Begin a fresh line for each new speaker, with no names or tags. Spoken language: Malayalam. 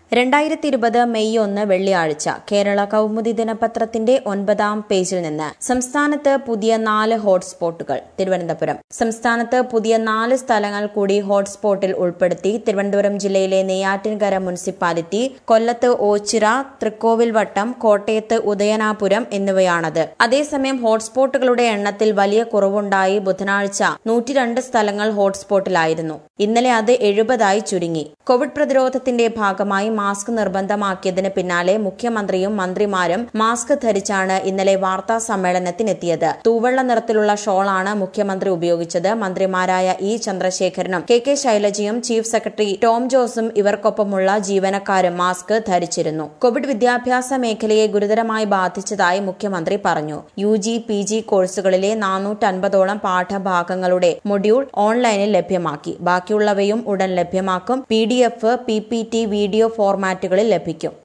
രണ്ടായിരത്തി ഇരുപത് മെയ് ഒന്ന് വെള്ളിയാഴ്ച കേരള കൗമുദി ദിനപത്രത്തിന്റെ ഒൻപതാം പേജിൽ നിന്ന് സംസ്ഥാനത്ത് പുതിയ നാല് ഹോട്ട്സ്പോട്ടുകൾ തിരുവനന്തപുരം സംസ്ഥാനത്ത് പുതിയ നാല് സ്ഥലങ്ങൾ കൂടി ഹോട്ട്സ്പോട്ടിൽ ഉൾപ്പെടുത്തി തിരുവനന്തപുരം ജില്ലയിലെ നെയ്യാറ്റിൻകര മുനിസിപ്പാലിറ്റി കൊല്ലത്ത് ഓച്ചിറ തൃക്കോവിൽവട്ടം കോട്ടയത്ത് ഉദയനാപുരം എന്നിവയാണത് അതേസമയം ഹോട്ട്സ്പോട്ടുകളുടെ എണ്ണത്തിൽ വലിയ കുറവുണ്ടായി ബുധനാഴ്ച നൂറ്റിരണ്ട് സ്ഥലങ്ങൾ ഹോട്ട്സ്പോട്ടിലായിരുന്നു ഇന്നലെ അത് എഴുപതായി ചുരുങ്ങി കോവിഡ് പ്രതിരോധത്തിന്റെ ഭാഗമായി മാസ്ക് നിർബന്ധമാക്കിയതിന് പിന്നാലെ മുഖ്യമന്ത്രിയും മന്ത്രിമാരും മാസ്ക് ധരിച്ചാണ് ഇന്നലെ വാർത്താ സമ്മേളനത്തിനെത്തിയത് തൂവെള്ള നിറത്തിലുള്ള ഷോളാണ് മുഖ്യമന്ത്രി ഉപയോഗിച്ചത് മന്ത്രിമാരായ ഇ ചന്ദ്രശേഖരനും കെ കെ ശൈലജയും ചീഫ് സെക്രട്ടറി ടോം ജോസും ഇവർക്കൊപ്പമുള്ള ജീവനക്കാരും മാസ്ക് ധരിച്ചിരുന്നു കോവിഡ് വിദ്യാഭ്യാസ മേഖലയെ ഗുരുതരമായി ബാധിച്ചതായി മുഖ്യമന്ത്രി പറഞ്ഞു യു ജി പി ജി കോഴ്സുകളിലെ നാനൂറ്റൻപതോളം പാഠഭാഗങ്ങളുടെ മൊഡ്യൂൾ ഓൺലൈനിൽ ലഭ്യമാക്കി ബാക്കിയുള്ളവയും ഉടൻ ലഭ്യമാക്കും P D F P P T video ഫോർമാറ്റുകളിൽ ലഭിക്കും